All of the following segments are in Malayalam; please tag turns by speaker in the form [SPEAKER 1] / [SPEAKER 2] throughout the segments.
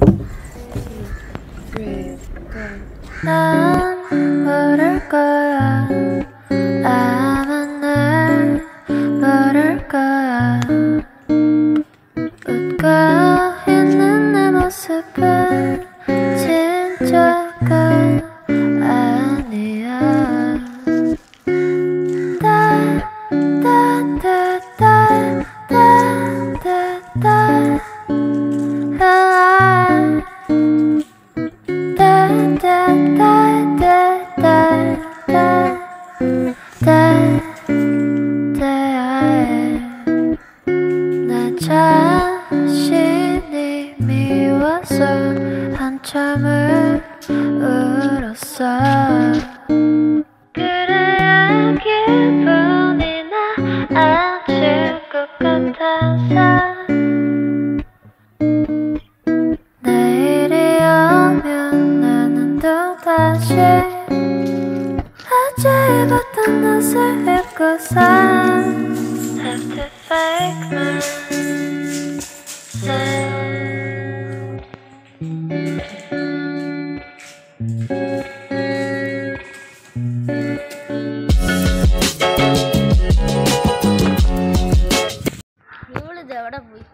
[SPEAKER 1] 난 모를 거야 아마 날 모를 거야 웃고 있는 내 모습은 진짜가 아니야 나 자신이 미워서 한참을 울었어 그래야 기분이 나아질 것 같아서 내일이 오면 나는 또다시 어제 입었던 옷을 입고서 Have to fake myself
[SPEAKER 2] ഇവളിത് എവിടെ പോയി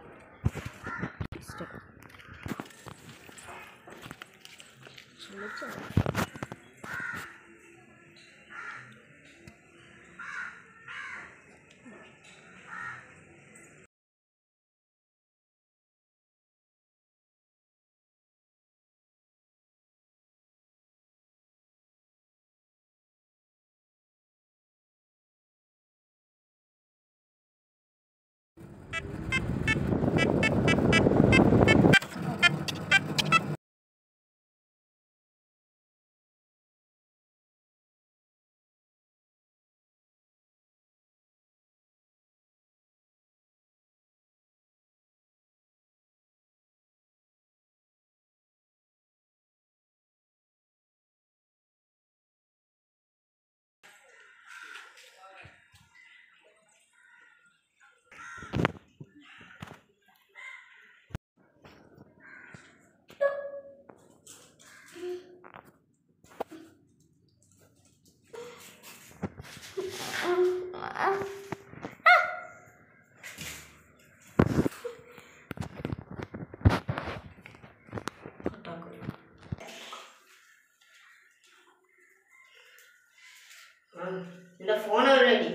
[SPEAKER 3] നിന്റെ ഫോൺ എവിടെയാടി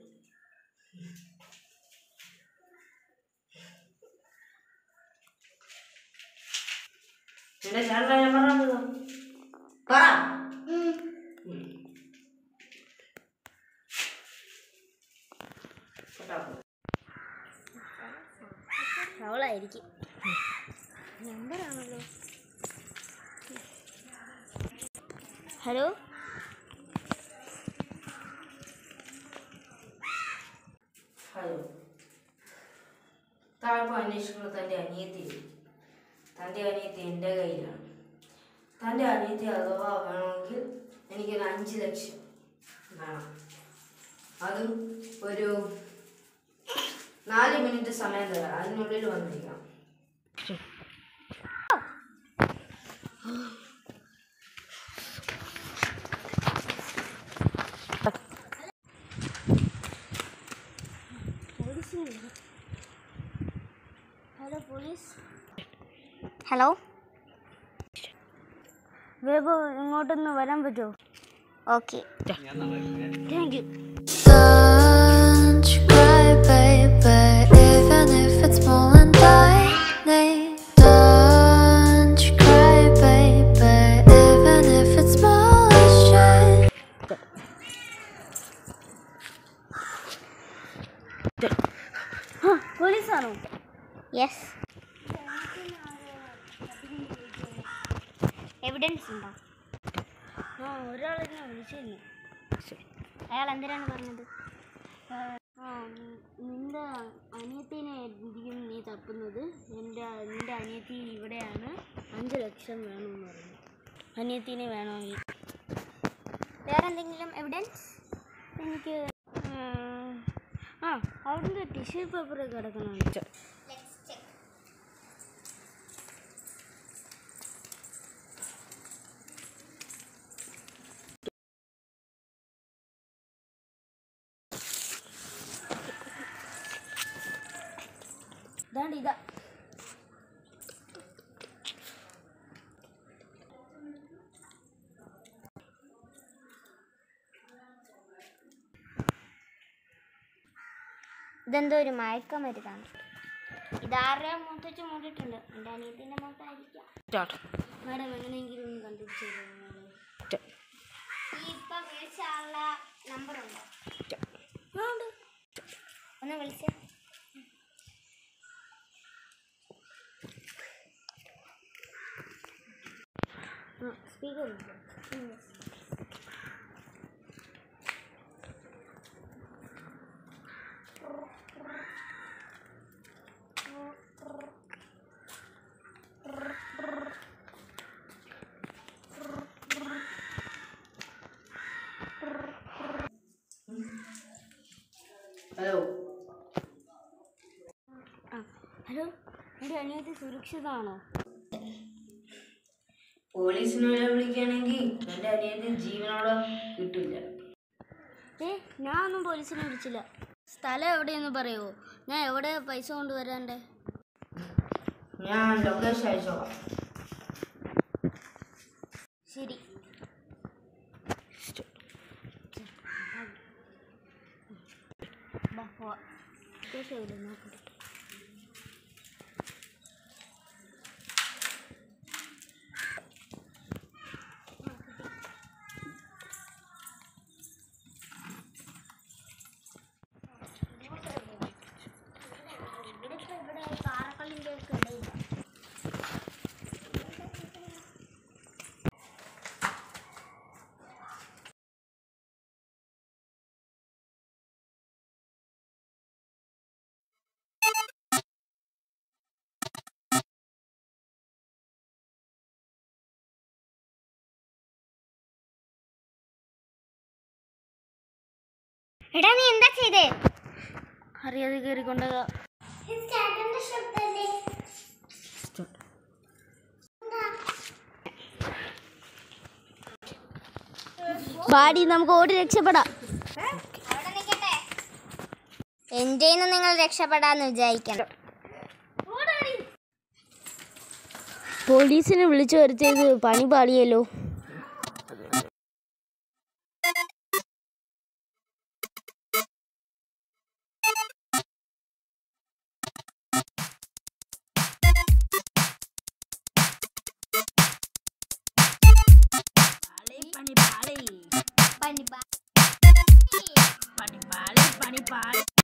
[SPEAKER 3] നിന്റെ ചേട്ടൻ ഞാൻ പറഞ്ഞത് പറ ഉം. കേട്ടോ?
[SPEAKER 2] അവളായിരിക്കും നമ്പറാണല്ലോ ഹലോ
[SPEAKER 3] ഹലോ താഴ്പ്പ് അന്വേഷിക്കുന്നത് തൻ്റെ അനിയത്തി തൻ്റെ അനിയത്തി എൻ്റെ കയ്യിലാണ് തൻ്റെ അനിയത്തി അഥവാ വേണമെങ്കിൽ എനിക്കൊരു അഞ്ച് ലക്ഷം വേണം അതും ഒരു നാല് മിനിറ്റ് സമയം തരാം അതിനുള്ളിൽ വന്നിരിക്കണം
[SPEAKER 2] ഹലോ പോലീസ് ഹലോ വേഗം ഇങ്ങോട്ടൊന്ന് വരാൻ പറ്റുമോ okay thank you
[SPEAKER 1] Don't you cry, baby, even if it's more than lightning. Don't you cry, baby, even if it's small as shine.
[SPEAKER 2] പോലീസാണോ യെസ് എവിഡൻസ് ഉണ്ടോ ആ ഒരാളെന്നെ വിളിച്ചിരുന്നു അയാൾ എന്തിനാണ് പറഞ്ഞത് ആ നിന്റെ അനിയത്തിനെ ആയിരിക്കും നീ തപ്പുന്നത് എൻ്റെ നിന്റെ അനിയത്തി ഇവിടെയാണ് അഞ്ച് ലക്ഷം വേണമെന്ന് പറഞ്ഞു അനിയത്തിനെ വേണമെങ്കിൽ വേറെ എന്തെങ്കിലും എവിഡൻസ് എനിക്ക് ഉം, ആ അവിടുന്ന് ടിഷ്യൂ പേപ്പർ കിടക്കണുണ്ട് ഇതാണ്ട് ഇതാ ഇതെന്തോ ഒരു മയക്കമരുതാണ് ഇതാരുടെ മുത്തച്ച് മൂടിയിട്ടുണ്ട് എൻ്റെ അനിയത്തിൻ്റെ മുഖത്തായിരിക്കാം
[SPEAKER 3] സ്റ്റാർട്ട്
[SPEAKER 2] മാഡം എങ്ങനെയെങ്കിലും ഒന്ന് കണ്ടുപിടിച്ചു ഈ ഇപ്പം വിളിച്ച ആളുടെ നമ്പർ ഉണ്ടോ ആ, ഉണ്ട് ഒന്ന് വിളിച്ചേ സ്പീക്കർ
[SPEAKER 3] ഹലോ
[SPEAKER 2] ആ ഹലോ എൻ്റെ അനിയത്തി സുരക്ഷിതമാണോ
[SPEAKER 3] പോലീസിനെ വരെ വിളിക്കുകയാണെങ്കിൽ എൻ്റെ അനിയത്തി ജീവനോടെ കിട്ടില്ല
[SPEAKER 2] ഏ ഞാനൊന്നും പോലീസിനെ വിളിച്ചില്ല സ്ഥലം എവിടെയെന്ന് പറയുമോ ഞാൻ എവിടെ പൈസ കൊണ്ടുവരാണ്ടേ
[SPEAKER 3] ഞാൻ ലൊക്കേഷൻ അയച്ചോളാം
[SPEAKER 2] ശരി ബാ, പോവാം. പൈസ എവിടെ നോക്കട്ടെ ഇവിടുത്തെ ഇവിടെ പാറക്കല്ലിൻ്റെ ഒക്കെ ഇടയില്ല എടാ നീ എന്താ ചെയ്തേ അറിയാതെ കയറിക്കൊണ്ടതാ പാടി നമുക്ക് ഓടി രക്ഷപ്പെടാം എൻ്റെ നിങ്ങൾ രക്ഷപ്പെടാന്ന് വിചാരിക്കണം പോലീസിനെ വിളിച്ചു വരുത്തിയത് പണി പാളിയല്ലോ
[SPEAKER 3] പണി പാളി
[SPEAKER 2] പണി പാ-
[SPEAKER 3] പണി പാളി പണി പാളി